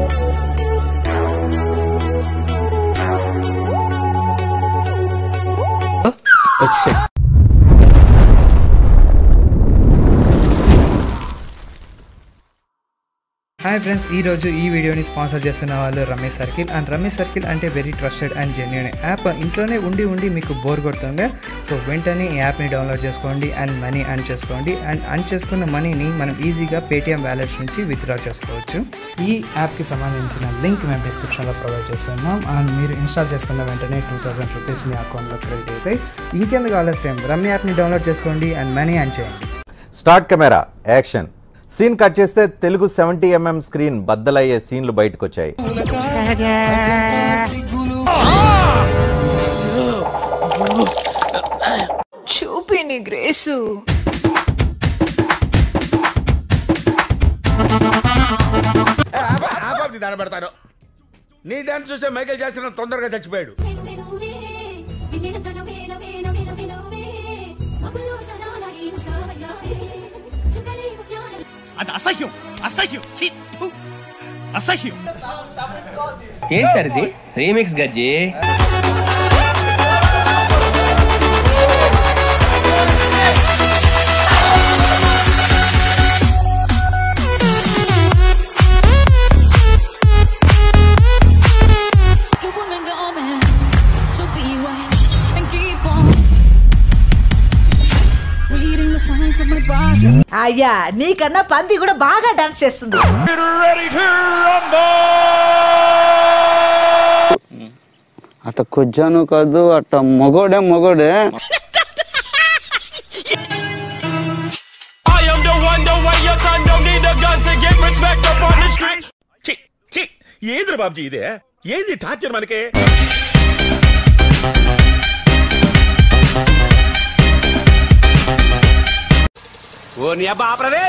వచ్చే hi friends ఈ రోజు ఈ వీడియోని స్పాన్సర్ చేస్తున్న వాళ్ళు Ramesh circle and Ramesh circle అంటే very trusted and genuine app ఇంట్లోనే ఉండి ఉండి మీకు బోర్ కొడుతుంది సో వెంటనే ఈ యాప్ని డౌన్లోడ్ చేసుకోండి అండ్ మనీ అర్న్ చేసుకోండి అండ్ అర్న్ చేసుకున్న మనీని మనం ఈజీగా పేటిఎం వ్యాలెట్స్ నుంచి విత్డ్రా చేసుకోవచ్చు ఈ యాప్కి సంబంధించిన లింక్ మేము డిస్క్రిప్షన్లో ప్రొవైడ్ చేస్తున్నాం అండ్ మీరు ఇన్స్టాల్ చేసుకున్న వెంటనే టూ థౌసండ్ రూపీస్ మీ అకౌంట్లో క్రెడిట్ అవుతాయి ఇంకెందుకు ఆలస్యం రమ్య యాప్ని డౌన్లోడ్ చేసుకోండి అండ్ మనీ అర్న్ చేయండి start camera action scene cut చేస్తే తెలుగు సెవెంటీ ఎంఎం స్క్రీన్ బద్దలయ్యే సీన్లు బయటకు వచ్చాయి చూపి నీ గ్రేసు ఆపాది దాడబడతాను నీ డాన్స్ చూసే మైకేల్ జాక్సన్ తొందరగా చచ్చిపోయాడు అది అసహ్యం అసహ్యం ఛీ, ఫు. అసహ్యం ఏం సార్ ఇది రీమిక్స్ గజ్జి అయ్యా నీకన్నా పంది కూడా బాగా డాన్స్ చేస్తుంది అట్ట కుజ్జాను కాదు అట్ట మొగోడే మొగోడే ఛీ, ఛీ, ఏంద్ర బాబ్జీ ఇదే ఏది టార్చర్ మనకే ఓ నీ అబ్బా ఆపరదే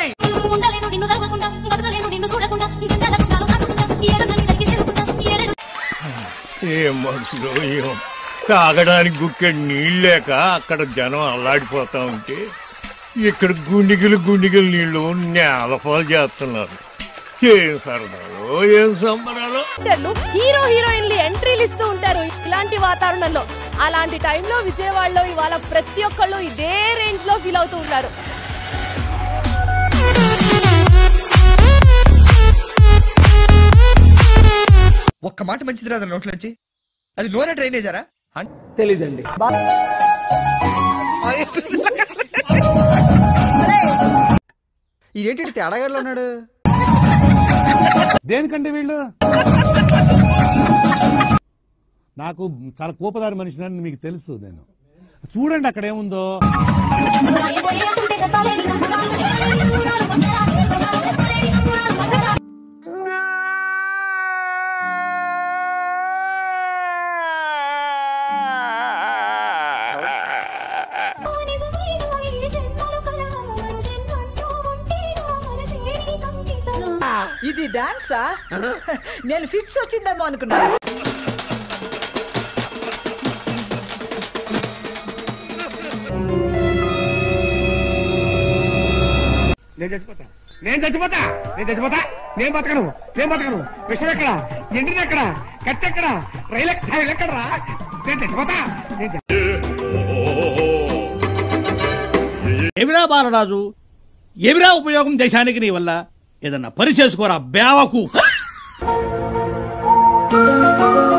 ఏం మనుషులు ఏం తాగడానికి గుక్కెడు నీళ్ళేక అక్కడ జనం అల్లాడిపోతా ఉంటే ఇక్కడ గుండిగిలు గుండిగిలు నీళ్లు నేలపాలు చేస్తున్నారు ఏం సరదాలో ఏం సంబరాలో హీరో హీరోయిన్లు ఎంట్రీలు ఇస్తూ ఉంటారు ఇలాంటి వాతావరణంలో అలాంటి టైంలో విజయవాడలో ఇవాళ ప్రతి ఒక్కళ్ళు ఇదే రేంజ్ లో ఫీల్ అవుతూ ఉంటారు ఒక్క మాట మంచిది రాదు నోట్లోంచి అది నూనె డ్రైనేజారా తెలీదండి ఇదేంటి తేడాగాడులో ఉన్నాడు దేనికంటే వీళ్ళు నాకు చాలా కోపదారి మనిషినని మీకు తెలుసు నేను చూడండి అక్కడ ఏముందో ఇది డాన్సా నేను ఫిక్స్ వచ్చిందేమో అనుకున్నాను నేను చచ్చిపోతా నేను చచ్చిపోతా నేను చచ్చిపోతా నేను బతకను నేను బతకను విషయం ఎక్కడ ఎండిది ఎక్కడ కత్తి ఎక్కడ రైలు ఎక్కడ రైలు ఎక్కడరా నేను చచ్చిపోతా ఏమిరా బాలరాజు ఏమిరా ఉపయోగం దేశానికి నీ వల్ల ఏదన్నా పని చేసుకోరా బేవకు